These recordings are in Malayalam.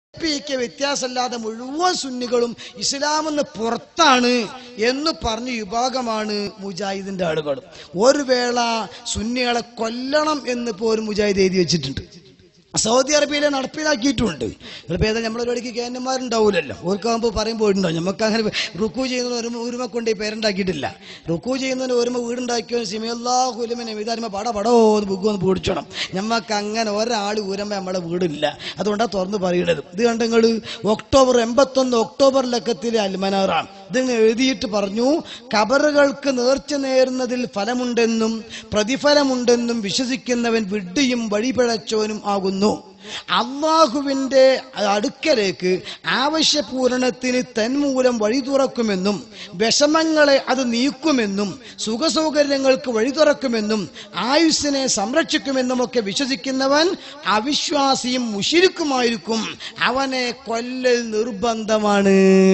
പി കെ വ്യത്യാസമല്ലാതെ മുഴുവൻ സുന്നികളും ഇസ്ലാമെന്ന് പുറത്താണ് എന്ന് പറഞ്ഞ വിഭാഗമാണ് മുജാഹിദിന്റെ ആളുകൾ ഒരു വേള സുന്നികളെ കൊല്ലണം എന്ന് പോലും മുജാഹിദ് എഴുതി വെച്ചിട്ടുണ്ട് സൗദി അറേബ്യയിലെ നടപ്പിലാക്കിയിട്ടുണ്ട് ചിലപ്പോൾ ഏതാ നമ്മളെ പരിപാടിക്ക് കേന്ദ്രന്മാരുണ്ടാവില്ലല്ലോ ഓർക്കാകുമ്പോൾ പറയുമ്പോൾ ഉണ്ടാവും നമുക്ക് അങ്ങനെ റുക്കു ചെയ്യുന്നതിന് ഒരുമ ഒരുമ കൊണ്ട് ഈ പേരുണ്ടാക്കിയിട്ടില്ല റുക്കു ചെയ്യുന്നതിന് ഒരുമ വീടുണ്ടാക്കിയോ സിമിയല്ലാഹുലമിനെ ഇതാരുമ പട പടോ എന്ന് ബുക്ക് ഒന്ന് പൂടിച്ചോണം നമുക്ക് അങ്ങനെ ഒരാൾ ഊരമ്പ നമ്മളെ വീടില്ല അതുകൊണ്ടാണ് തുറന്ന് പറയുന്നത് ഇത് കണ്ട നിങ്ങൾ ഒക്ടോബർ എൺപത്തൊന്ന് ഒക്ടോബർ ലക്കത്തിലെ അൽമനാറാണ് ഇതിന് എഴുതിയിട്ട് പറഞ്ഞു കബറുകൾക്ക് നേർച്ച നേരുന്നതിൽ ഫലമുണ്ടെന്നും പ്രതിഫലമുണ്ടെന്നും വിശ്വസിക്കുന്നവൻ വിഡ്ഢിയും വഴിപിഴച്ചവനും ആകുന്നു അള്ളാഹുവിന്റെ അടുക്കലേക്ക് ആവശ്യപൂരണത്തിന് തന്മൂലം വഴി തുറക്കുമെന്നും വിഷമങ്ങളെ അത് നീക്കുമെന്നും സുഖസൗകര്യങ്ങൾക്ക് വഴി തുറക്കുമെന്നും ആയുസ്സിനെ സംരക്ഷിക്കുമെന്നും ഒക്കെ വിശ്വസിക്കുന്നവൻ അവിശ്വാസിയും മുഷിരിക്കുമായിരിക്കും അവനെ കൊല്ലൽ നിർബന്ധമാണ്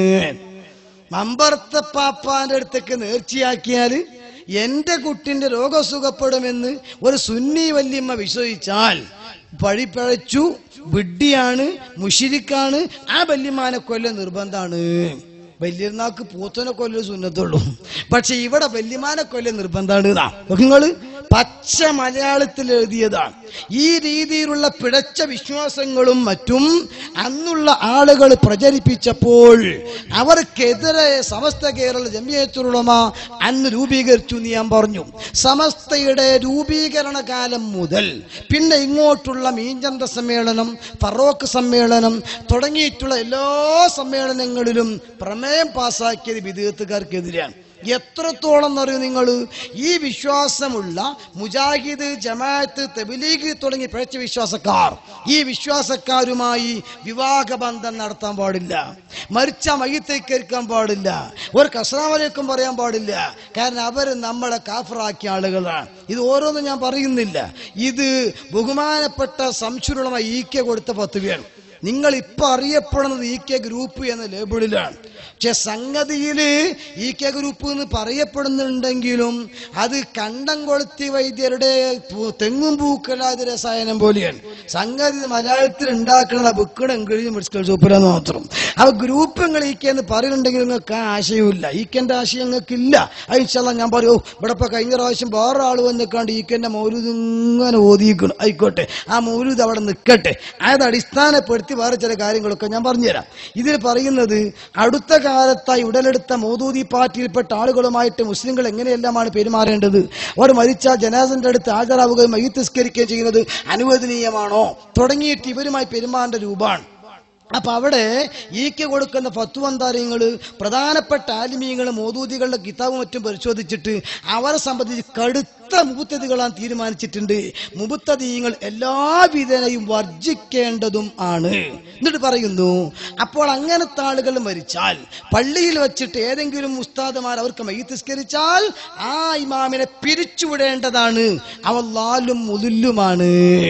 മമ്പർത്ത പാപ്പാന്റെ അടുത്തേക്ക് നേർച്ചയാക്കിയാല് എന്റെ കുട്ടിന്റെ രോഗം സുഖപ്പെടുമെന്ന് ഒരു സുന്നി വല്യമ്മ വിശ്വസിച്ചാൽ പഴിപ്പഴച്ചു വിഡ്ഢിയാണ് മുഷിരിക്കാണ് ആ വല്യമ്മാനെ കൊല്ല നിർബന്ധാണ് വല്യനാക്ക് പൂത്തനെ കൊല്ലൽ സുന്നത്തുള്ളൂ പക്ഷെ ഇവിടെ വല്യമാനെ കൊല്ല നിർബന്ധാണ് ഇതാ നിങ്ങള് പച്ച മലയാളത്തിൽ എഴുതിയതാണ് ഈ രീതിയിലുള്ള പിഴച്ച വിശ്വാസങ്ങളും മറ്റും അന്നുള്ള ആളുകൾ പ്രചരിപ്പിച്ചപ്പോൾ അവർക്കെതിരെ സമസ്ത കേരള ജമിയത്തുലമ അന്ന് രൂപീകരിച്ചു എന്ന് ഞാൻ പറഞ്ഞു സമസ്തയുടെ രൂപീകരണ കാലം മുതൽ പിന്നെ ഇങ്ങോട്ടുള്ള മീൻചന്ത സമ്മേളനം ഫറോക്ക് സമ്മേളനം തുടങ്ങിയിട്ടുള്ള എല്ലാ സമ്മേളനങ്ങളിലും പ്രമേയം പാസാക്കിയത് വിദേഹത്തുകാർക്കെതിരെയാണ് എത്രത്തോളം എന്നറിയും നിങ്ങൾ ഈ വിശ്വാസമുള്ള മുജാഹിദ് ജമാഅത്ത് തെബിലീഗ് തുടങ്ങി പിഴച്ച വിശ്വാസക്കാർ ഈ വിശ്വാസക്കാരുമായി വിവാഹബന്ധം നടത്താൻ പാടില്ല മരിച്ച മയ്യത്തേക്കരിക്കാൻ പാടില്ല ഒരു കസ്രാമലേക്കും പറയാൻ പാടില്ല കാരണം അവർ നമ്മളെ കാഫറാക്കിയ ആളുകളാണ് ഇത് ഓരോന്നും ഞാൻ പറയുന്നില്ല ഇത് ബഹുമാനപ്പെട്ട സംശുരുളമായി ഈ കെ കൊടുത്ത പത്തുകയാണ് നിങ്ങൾ ഇപ്പൊ അറിയപ്പെടുന്നത് ഇ കെ ഗ്രൂപ്പ് എന്ന ലേബിളിലാണ് പക്ഷെ സംഗതിയില് ഇ കെ ഗ്രൂപ്പ് എന്ന് പറയപ്പെടുന്നുണ്ടെങ്കിലും അത് കണ്ടം കൊളുത്തി വൈദ്യരുടെ പൂ- തെങ്ങും പൂക്കലാത് രസായനം പോലെയാണ് സംഗതി മലയാളത്തിൽ ഉണ്ടാക്കുന്ന ബുക്കുകൾ ഇംഗ്ലീഷ് മെഡിക്കൽ ഷോപ്പിലാന്ന് മാത്രം അപ്പൊ ഗ്രൂപ്പുകൾ ഇ കെ എന്ന് പറയുന്നുണ്ടെങ്കിൽ നിങ്ങൾക്ക് ആ ആശയമില്ല ഈ കെന്റെ ആശയം നിങ്ങൾക്ക് ഇല്ല അയച്ചാൽ ഞാൻ പറയൂ ഇവിടെ ഇപ്പൊ കഴിഞ്ഞ പ്രാവശ്യം വേറെ ആൾ വന്നിക്കാണ്ട് ഈ കെന്റെ മൗലൂദ് ഇങ്ങനെ ഓതിക്കണം ആയിക്കോട്ടെ ആ മൗലൂദ് അവിടെ നിൽക്കട്ടെ അത് അടിസ്ഥാനപ്പെടുത്തി വേറെ ചില കാര്യങ്ങളൊക്കെ ഞാൻ പറഞ്ഞുതരാം ഇതിൽ പറയുന്നത് അടുത്ത കാലത്തായി ഉടലെടുത്ത മൗദൂദി പാർട്ടിയിൽപ്പെട്ട ആളുകളുമായിട്ട് മുസ്ലിങ്ങൾ എങ്ങനെയെല്ലാമാണ് പെരുമാറേണ്ടത് അവർ മരിച്ച ജനാസന്റെ അടുത്ത് ഹാജരാവുകയും മയ്യത്തിസ്കരിക്കുകയും ചെയ്യുന്നത് അനുവദനീയമാണോ തുടങ്ങിയിട്ട് ഇവരുമായി പെരുമാറേണ്ട രൂപമാണ് അപ്പൊ അവിടെ ഈക്ക് കൊടുക്കുന്ന ഫത്വന്താര്യങ്ങള് പ്രധാനപ്പെട്ട ആലിമീങ്ങൾ മോദൂദികളുടെ കിതാബും മറ്റും പരിശോധിച്ചിട്ട് അവരെ സംബന്ധിച്ച് കടുത്ത മുബുത്തതികളാൻ തീരുമാനിച്ചിട്ടുണ്ട് മുബുത്തതീയങ്ങൾ എല്ലാ വിധേനയും വർജിക്കേണ്ടതും ആണ് എന്നിട്ട് പറയുന്നു അപ്പോൾ അങ്ങനത്തെ ആളുകൾ മരിച്ചാൽ പള്ളിയിൽ വെച്ചിട്ട് ഏതെങ്കിലും ഉസ്താദുമാർ അവർക്ക് മയ്യത്തിസ്കരിച്ചാൽ ആ ഇമാമിനെ പിരിച്ചുവിടേണ്ടതാണ് അവ ലാലും മുതുല്ലുമാണ്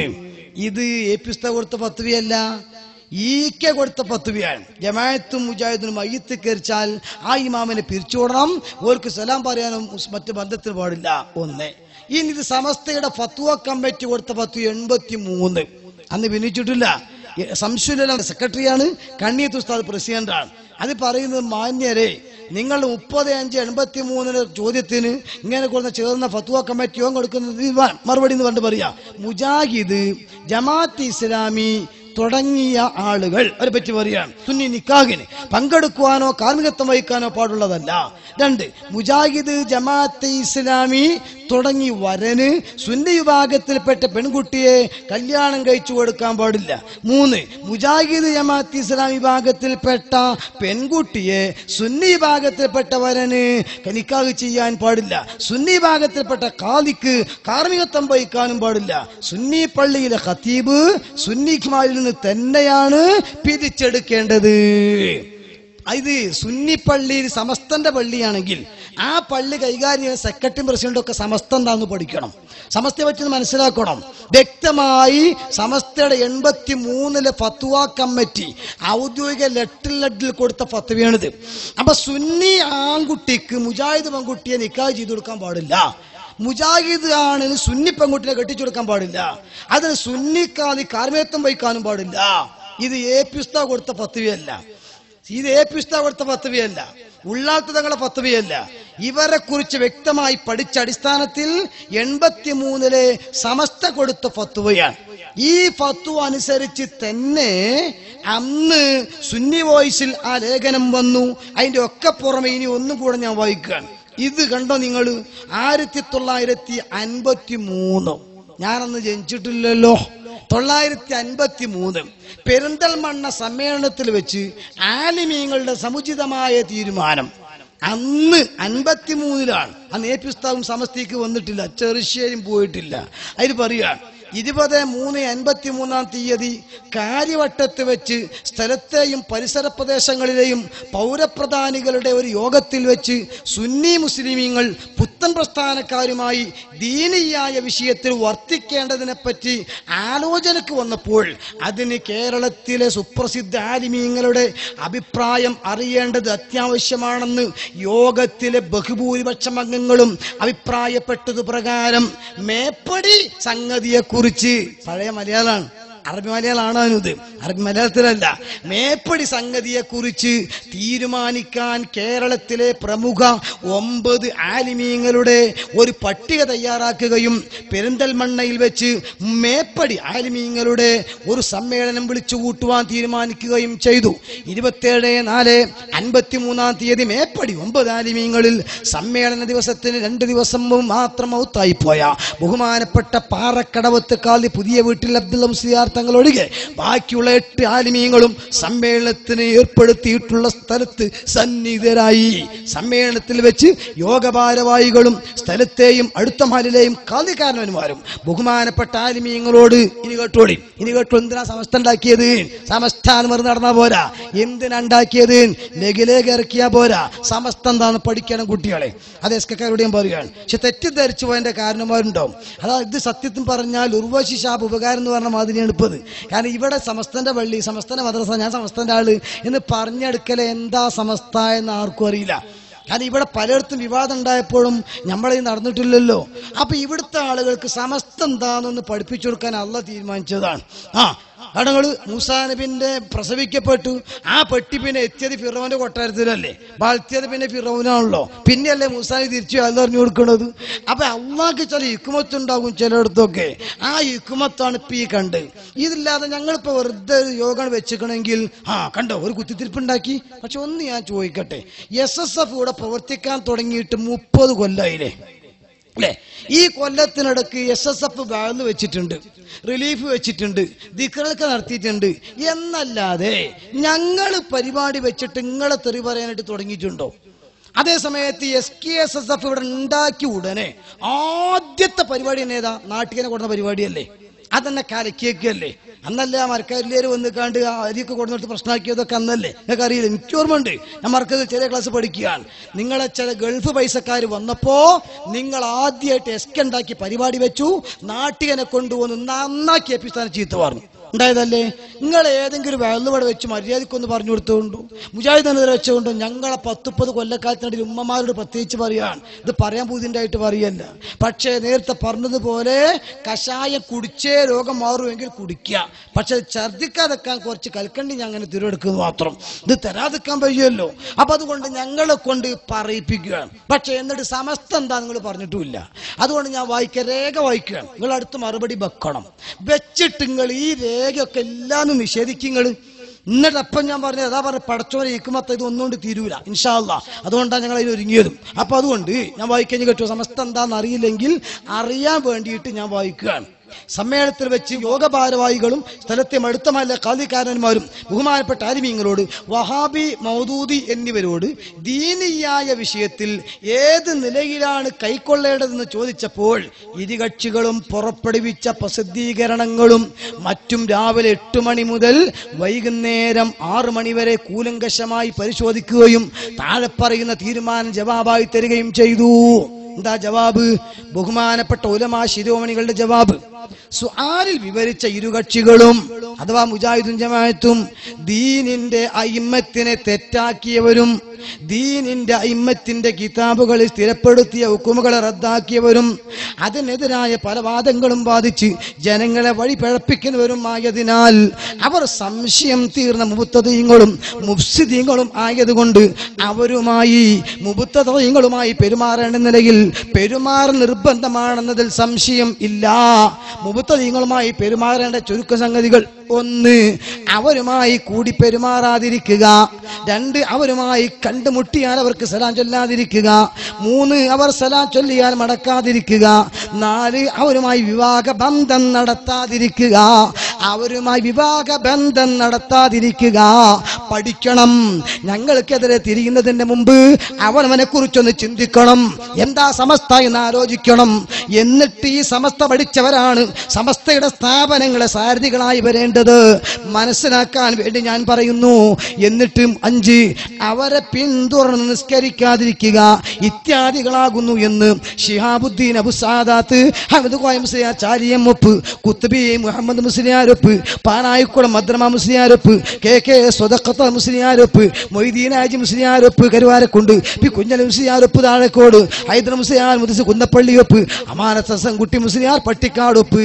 ഇത് ഏ പുസ്തകം കൊടുത്ത പത്തുവയല്ല ഈക്കെ കൊടുത്ത പത്തുവയാണ് ജമായത്തും മുജാഹിദിനും മയ്യത്ത് കയറിച്ചാൽ ആ ഇമാമിനെ പിരിച്ചുവിടണം ഓർക്ക് സലാം പറയാനും ഉസ് മറ്റ് ബന്ധത്തിന് പാടില്ല ഒന്ന് ഇനി ഇത് സമസ്തയുടെ ഫത്വ കമ്മിറ്റി കൊടുത്ത പത്തു എൺപത്തി മൂന്ന് അന്ന് ഭിന്നിച്ചിട്ടില്ല സംശുല സെക്രട്ടറിയാണ് കണ്ണീത്ത് ഉസ്താദ് പ്രസിഡന്റാണ് അത് പറയുന്നത് മാന്യരെ നിങ്ങൾ മുപ്പത് അഞ്ച് എൺപത്തി മൂന്നിന് ചോദ്യത്തിന് ഇങ്ങനെ കൊടുത്ത ചേർന്ന ഫത്വ കമ്മിറ്റി യോഗം കൊടുക്കുന്നത് ഇത് വാ- മറുപടി എന്ന് കണ്ട് പറയാ മുജാഹിദ് ജമാഅത്ത് ഇസ്ലാമി തുടങ്ങിയ ആളുകൾ അവരെ പറ്റി പറയുകയാണ് സുന്നി നിക്കാഹിന് പങ്കെടുക്കുവാനോ കാർമ്മികത്വം വഹിക്കാനോ പാടുള്ളതല്ല രണ്ട് മുജാഹിദ് ജമാഅത്ത് ഇസ്ലാമി തുടങ്ങി വരന് സുന്നി വിഭാഗത്തിൽപ്പെട്ട പെൺകുട്ടിയെ കല്യാണം കഴിച്ചു കൊടുക്കാൻ പാടില്ല മൂന്ന് മുജാഹിദ് ജമാഅത്ത് ഇസ്ലാം വിഭാഗത്തിൽപ്പെട്ട പെൺകുട്ടിയെ സുന്നി വിഭാഗത്തിൽപ്പെട്ട വരന് നിക്കാഹ് ചെയ്യാൻ പാടില്ല സുന്നി വിഭാഗത്തിൽപ്പെട്ട കാലിക്ക് കാർമ്മികത്വം വഹിക്കാനും പാടില്ല സുന്നി പള്ളിയിലെ ഖത്തീബ് സുന്നിഖ്മാരിൽ നിന്ന് തന്നെയാണ് പിരിച്ചെടുക്കേണ്ടത് ഇത് സുന്നി പള്ളിയിൽ സമസ്തന്റെ പള്ളിയാണെങ്കിൽ ആ പള്ളി കൈകാര്യം ചെയ്യുന്ന സെക്രട്ടറിയും പ്രസിഡന്റും ഒക്കെ സമസ്ത എന്താന്ന് പഠിക്കണം സമസ്തയെ പറ്റി ഒന്ന് മനസ്സിലാക്കണം വ്യക്തമായി സമസ്തയുടെ എൺപത്തി മൂന്നിലെ ഫത്വ കമ്മിറ്റി ഔദ്യോഗിക ലെറ്റർ ലെറ്റിൽ കൊടുത്ത ഫത്വയാണിത് അപ്പൊ സുന്നി ആൺകുട്ടിക്ക് മുജാഹിദ് പെൺകുട്ടിയെ നിക്കാഹ് ചെയ്തു കൊടുക്കാൻ പാടില്ല മുജാഹിദ് ആണ് സുന്നി പെൺകുട്ടിനെ കെട്ടിച്ചു കൊടുക്കാൻ പാടില്ല അതിന് സുന്നിക്കാതി കാർമേത്വം വഹിക്കാനും പാടില്ല ഇത് എ പി ഉസ്താദ് കൊടുത്ത പത്തുവയല്ല ഇത് എ പി ഉസ്താദ് കൊടുത്ത പത്തുവയല്ല ഉള്ളാത്ത തങ്ങളെ പത്തുവയല്ല ഇവരെ കുറിച്ച് വ്യക്തമായി പഠിച്ച അടിസ്ഥാനത്തിൽ എൺപത്തി മൂന്നിലെ സമസ്ത കൊടുത്ത ഫത്തുവയാണ് ഈ ഫത്വ അനുസരിച്ച് തന്നെ അന്ന് സുന്നി വോയിസിൽ ആ ലേഖനം വന്നു അതിന്റെ ഒക്കെ പുറമെ ഇനി ഒന്നും കൂടെ ഞാൻ വായിക്കുകയാണ് ഇത് കണ്ടോ നിങ്ങൾ ആയിരത്തി തൊള്ളായിരത്തി അൻപത്തി മൂന്ന് ഞാനന്ന് ജനിച്ചിട്ടില്ലല്ലോ തൊള്ളായിരത്തി അൻപത്തി മൂന്ന് പെരിന്തൽമണ്ണ സമ്മേളനത്തിൽ വെച്ച് ആലിമീങ്ങളുടെ സമുചിതമായ തീരുമാനം അന്ന് അൻപത്തിമൂന്നിലാണ് അന്ന് എ പി ഉസ്താവും സമസ്തിക്ക് വന്നിട്ടില്ല ചെറുശ്ശേരിയും പോയിട്ടില്ല അതിൽ പറയുകയാണ് ഇരുപത് മൂന്ന് അൻപത്തി മൂന്നാം തീയതി കാര്യവട്ടത്ത് വെച്ച് സ്ഥലത്തെയും പരിസര പ്രദേശങ്ങളിലെയും പൗരപ്രധാനികളുടെ ഒരു യോഗത്തിൽ വെച്ച് സുന്നി മുസ്ലിമീങ്ങൾ പുത്തൻ പ്രസ്ഥാനക്കാരുമായി ദീനീയായ വിഷയത്തിൽ വർത്തിക്കേണ്ടതിനെ പറ്റി ആലോചനക്ക് വന്നപ്പോൾ അതിന് കേരളത്തിലെ സുപ്രസിദ്ധ ആലിമീങ്ങളുടെ അഭിപ്രായം അറിയേണ്ടത് അത്യാവശ്യമാണെന്ന് യോഗത്തിലെ ബഹുഭൂരിപക്ഷം അംഗങ്ങളും അഭിപ്രായപ്പെട്ടത് പ്രകാരം മേപ്പടി സംഗതിയെക്കുറിച്ച് പഴയ മലയാളമാണ് അറബി മലയാളമാണ് ഇത് അറബി മലയാളത്തിലല്ല മേപ്പടി സംഗതിയെ കുറിച്ച് തീരുമാനിക്കാൻ കേരളത്തിലെ പ്രമുഖ ഒമ്പത് ആലിമീങ്ങളുടെ ഒരു പട്ടിക തയ്യാറാക്കുകയും പെരിന്തൽമണ്ണയിൽ വെച്ച് മേപ്പടി ആലിമീങ്ങളുടെ ഒരു സമ്മേളനം വിളിച്ചു കൂട്ടുവാൻ തീരുമാനിക്കുകയും ചെയ്തു ഇരുപത്തേഴ് നാല് അൻപത്തി മൂന്നാം തീയതി മേപ്പടി ഒമ്പത് ആലിമീങ്ങളിൽ സമ്മേളന ദിവസത്തിന് രണ്ട് ദിവസം മുമ്പ് മാത്രം ഔത്തായി പോയ ബഹുമാനപ്പെട്ട പാറക്കടവത്ത് കാലി പുതിയ വീട്ടിൽ അബ്ദുള്ള മുസ്ലിയാർ തങ്ങൾ ഒഴികെ ബാക്കിയുള്ള എട്ട് ആലിമീങ്ങളും സമ്മേളനത്തിന് ഏർപ്പെടുത്തിയിട്ടുള്ള സ്ഥലത്ത് സന്നിഹിതരായി സമ്മേളനത്തിൽ വെച്ച് യോഗ ഭാരവാഹികളും സ്ഥലത്തെയും അടുത്ത മഹലിലെയും കാലികാരന്മാരും ബഹുമാനപ്പെട്ട ആലിമീങ്ങളോട് ഇനി കേട്ടോളി ഇനി കേട്ടോ എന്തിനാ സമസ്ത ഉണ്ടാക്കിയത് സമസ്ഥാനം വെറുതെ നടന്നാ പോരാ എന്തിനാ ഉണ്ടാക്കിയത് ലഘുലേഖ ഇറക്കിയാ പോരാ സമസ്ത എന്താണ് പഠിക്കണം കുട്ടികളെ അത് എസ്കക്കാരോടെയും പറയുകയാണ് പക്ഷെ തെറ്റിദ്ധരിച്ചു പോയതിന്റെ കാരണന്മാരുണ്ടാവും അതാ ഇത് സത്യത്തിൽ പറഞ്ഞാൽ ഉർവശി ഷാപ്പ് ഉപകാരം എന്ന് പറഞ്ഞ മാതിരിയാണ് ഇപ്പത് കാരണം ഇവിടെ സമസ്തന്റെ പള്ളി സമസ്തന്റെ മദ്രസ ഞാൻ സമസ്തന്റെ ആള് എന്ന് പറഞ്ഞെടുക്കലെ എന്താ സമസ്ത എന്ന് ആർക്കും അറിയില്ല കാരണം ഇവിടെ പലയിടത്തും വിവാദം ഉണ്ടായപ്പോഴും നമ്മളെ നടന്നിട്ടില്ലല്ലോ അപ്പൊ ഇവിടുത്തെ ആളുകൾക്ക് സമസ്ത എന്താണെന്ന് പഠിപ്പിച്ചു കൊടുക്കാൻ അല്ല തീരുമാനിച്ചതാണ് ആ കടങ്ങള് മൂസാ നബിന്റെ പ്രസവിക്കപ്പെട്ടു ആ പെട്ടി പിന്നെ എത്തിയത് ഫിറോന്റെ കൊട്ടാരത്തിലല്ലേ ബാഴ്ത്തിയത് പിന്നെ ഫിറോനാണല്ലോ പിന്നെയല്ലേ മൂസാനി തിരിച്ചു അത് അറിഞ്ഞു കൊടുക്കുന്നത് അപ്പൊ അള്ളാഹ്ക്ക് ചില ഇക്കുമത്ത് ഉണ്ടാകും ചിലയിടത്തൊക്കെ ആ ഇക്കുമത്താണ് ഇപ്പൊ ഈ കണ്ട് ഇതില്ലാതെ ഞങ്ങളിപ്പോ വെറുതെ ഒരു യോഗം വെച്ചിക്കണമെങ്കിൽ ആ കണ്ടോ ഒരു കുത്തിത്തിരിപ്പുണ്ടാക്കി പക്ഷെ ഒന്ന് ഞാൻ ചോദിക്കട്ടെ എസ് എസ് എഫ് ഇവിടെ പ്രവർത്തിക്കാൻ തുടങ്ങിയിട്ട് മുപ്പത് കൊല്ലായില്ലേ അല്ലെ ഈ കൊല്ലത്തിനിടക്ക് എസ് എസ് എഫ് ബാന്ന് വെച്ചിട്ടുണ്ട് റിലീഫ് വെച്ചിട്ടുണ്ട് ദിക്കറൊക്കെ നടത്തിയിട്ടുണ്ട് എന്നല്ലാതെ ഞങ്ങൾ പരിപാടി വെച്ചിട്ട് നിങ്ങളെ തെറി പറയാനായിട്ട് തുടങ്ങിയിട്ടുണ്ടോ അതേ സമയത്ത് S K S S F ഇവിടെ ഉണ്ടാക്കി ഉടനെ ആദ്യത്തെ പരിപാടി തന്നെ ഏതാ നാട്ടികനെ കൊടുക്കുന്ന പരിപാടിയല്ലേ അതന്നെ കലക്കിയൊക്കെയല്ലേ അന്നല്ലേ ആ മരക്കാരിലേര് വന്ന് കണ്ട് ആ അരിയൊക്കെ കൊടുത്തിട്ട് പ്രശ്നമാക്കിയതൊക്കെ അന്നല്ലേ നിങ്ങൾക്ക് അറിയില്ല എനിക്ക് ഓർമ്മയുണ്ട് ഞാൻ മറക്കത് ചെറിയ ക്ലാസ് പഠിക്കുകയാണ് നിങ്ങളെ ചില ഗൾഫ് പൈസക്കാർ വന്നപ്പോ നിങ്ങൾ ആദ്യമായിട്ട് എസ്കെ ഉണ്ടാക്കി പരിപാടി വെച്ചു നാട്ടികനെ കൊണ്ടുവന്ന് നന്നാക്കി എപ്പിസ്ഥാനം ചീത്ത പറഞ്ഞു ഉണ്ടായതല്ലേ നിങ്ങൾ ഏതെങ്കിലും വെള്ളുപടെ വെച്ച് മര്യാദക്കൊന്ന് പറഞ്ഞു കൊടുത്തുകൊണ്ടു മുജാഹിദിനെതിരെ വെച്ചുകൊണ്ട് ഞങ്ങളെ പത്തുപ്പത് കൊല്ലക്കാലത്തിനിടയിൽ ഉമ്മമാരോട് പ്രത്യേകിച്ച് പറയാണ് ഇത് പറയാൻ പുതിയതായിട്ട് പറയല്ല പക്ഷേ നേരത്തെ പറഞ്ഞതുപോലെ കഷായം കുടിച്ചേ രോഗം മാറുമെങ്കിൽ കുടിക്കുക പക്ഷെ ഛർദിക്കാതെക്കാൻ കുറച്ച് കൽക്കണ്ടി ഞാൻ അങ്ങനെ തിരുവെടുക്കുന്നു മാത്രം ഇത് തരാതെക്കാൻ വയ്യല്ലോ അപ്പൊ അതുകൊണ്ട് ഞങ്ങളെ കൊണ്ട് പറയിപ്പിക്കുകയാണ് പക്ഷെ എന്നിട്ട് സമസ്ത എന്താ നിങ്ങൾ പറഞ്ഞിട്ടുമില്ല അതുകൊണ്ട് ഞാൻ വായിക്കുക രേഖ വായിക്കുകയാണ് നിങ്ങൾ അടുത്ത് മറുപടി വെക്കണം വെച്ചിട്ട് നിങ്ങൾ ഈ രേഖയൊക്കെ എല്ലാം നിഷേധിക്കുങ്ങൾ എന്നിട്ട് അപ്പം ഞാൻ പറഞ്ഞത് അതാ പറഞ്ഞ പടച്ചോനെ ഇക്കുമത്ത ഇത് ഒന്നുകൊണ്ട് തീരൂല ഇൻഷാല്ല അതുകൊണ്ടാണ് ഞങ്ങൾ അതിന് ഒരുങ്ങിയതും അപ്പൊ അതുകൊണ്ട് ഞാൻ വായിക്കഴിഞ്ഞ് കേട്ടു സമസ്ത എന്താണെന്ന് അറിയില്ലെങ്കിൽ അറിയാൻ വേണ്ടിയിട്ട് ഞാൻ വായിക്കുകയാണ് സമ്മേളനത്തിൽ വെച്ച് യോഗ ഭാരവാഹികളും സ്ഥലത്തെ മടുത്തമല്ല കാലിക്കാരന്മാരും ബഹുമാനപ്പെട്ട ആലിമീങ്ങളോട് വഹാബി മൗദൂദി എന്നിവരോട് ദീനിയായ വിഷയത്തിൽ ഏത് നിലയിലാണ് കൈക്കൊള്ളേണ്ടതെന്ന് ചോദിച്ചപ്പോൾ ഇരുകക്ഷികളും പുറപ്പെടുവിച്ച പ്രസിദ്ധീകരണങ്ങളും മറ്റും രാവിലെ എട്ട് മണി മുതൽ വൈകുന്നേരം ആറ് മണി വരെ കൂലങ്കശമായി പരിശോധിക്കുകയും താഴെ പറയുന്ന തീരുമാനം ജവാബായി തരികയും ചെയ്തു എന്താ ജവാബ് ബഹുമാനപ്പെട്ട ഉലമാ ശിരോമണികളുടെ ജവാബ് സുആലിൽ വിവരിച്ച ഇരുകക്ഷികളും അഥവാ മുജാഹിദും ജമാഅത്തും ദീനിന്റെ അയിമ്മത്തിനെ തെറ്റാക്കിയവരും ദീനിന്റെ അയിമ്മത്തിന്റെ കിതാബുകളിൽ സ്ഥിരപ്പെടുത്തിയ ഹുക്കുമുകളെ റദ്ദാക്കിയവരും അതിനെതിരായ പല വാദങ്ങളും ബാധിച്ച് ജനങ്ങളെ വഴി പിഴപ്പിക്കുന്നവരുമായതിനാൽ അവർ സംശയം തീർന്ന മുബുത്തതീങ്ങളും മുഫ്സിദീങ്ങളും ആയതുകൊണ്ട് അവരുമായി മുബുത്തതീങ്ങളുമായി പെരുമാറേണ്ട നിലയിൽ പെരുമാറ നിർബന്ധമാണെന്നതിൽ സംശയം ഇല്ല മുബുത്തതീങ്ങളുമായി പെരുമാറേണ്ട ചുരുക്ക സംഗതികൾ ഒന്ന് അവരുമായി കൂടി പെരുമാറാതിരിക്കുക രണ്ട് അവരുമായി കണ്ടുമുട്ടിയാൽ അവർക്ക് സലാം ചൊല്ലാതിരിക്കുക മൂന്ന് അവർ സലാം ചൊല്ലിയാൽ മടക്കാതിരിക്കുക നാല് അവരുമായി വിവാഹ ബന്ധം നടത്താതിരിക്കുക അവരുമായി വിവാഹ ബന്ധം നടത്താതിരിക്കുക പഠിക്കണം ഞങ്ങൾക്കെതിരെ തിരിയുന്നതിന് മുമ്പ് അവനവനെ കുറിച്ചൊന്ന് ചിന്തിക്കണം എന്താ സമസ്ത എന്ന് ആലോചിക്കണം എന്നിട്ട് ഈ സമസ്ത പഠിച്ചവരാണ് സമസ്തയുടെ സ്ഥാപനങ്ങളെ സാരഥികളായി വരേണ്ടത് മനസ്സിലാക്കാൻ വേണ്ടി ഞാൻ പറയുന്നു എന്നിട്ടും അഞ്ച് അവരെ പിന്തുടർന്ന് നിസ്കരിക്കാതിരിക്കുക ഇത്യാദികളാകുന്നു എന്ന് ഷിഹാബുദ്ദീൻ അബു സാദാത്ത് ഹമദ് കോയ മുസ്ലിയാർ ചാരിയം ഒപ്പ് കുത്തുബി മുഹമ്മദ് മുസ്ലിയാരൊപ്പ് പാനായിക്കുളം മദ്രമ മുസ്ലിയാരൊപ്പ് കെ കെ സ്വതക്കത്ത മുസ്ലിയാരൊപ്പ് മൊയ്തീൻ ആജി മുസ്ലിയാരൊപ്പ് കരുവാരക്കുണ്ട് പി കുഞ്ഞല മുസ്ലിയാരൊപ്പ് താഴെക്കോട് ഹൈദർ മുസ്ലിയാർ മുതസ് കുന്നപ്പള്ളിയൊപ്പ് അമാനത്ത കുട്ടി മുസ്ലിയാർ പട്ടിക്കാടൊപ്പ്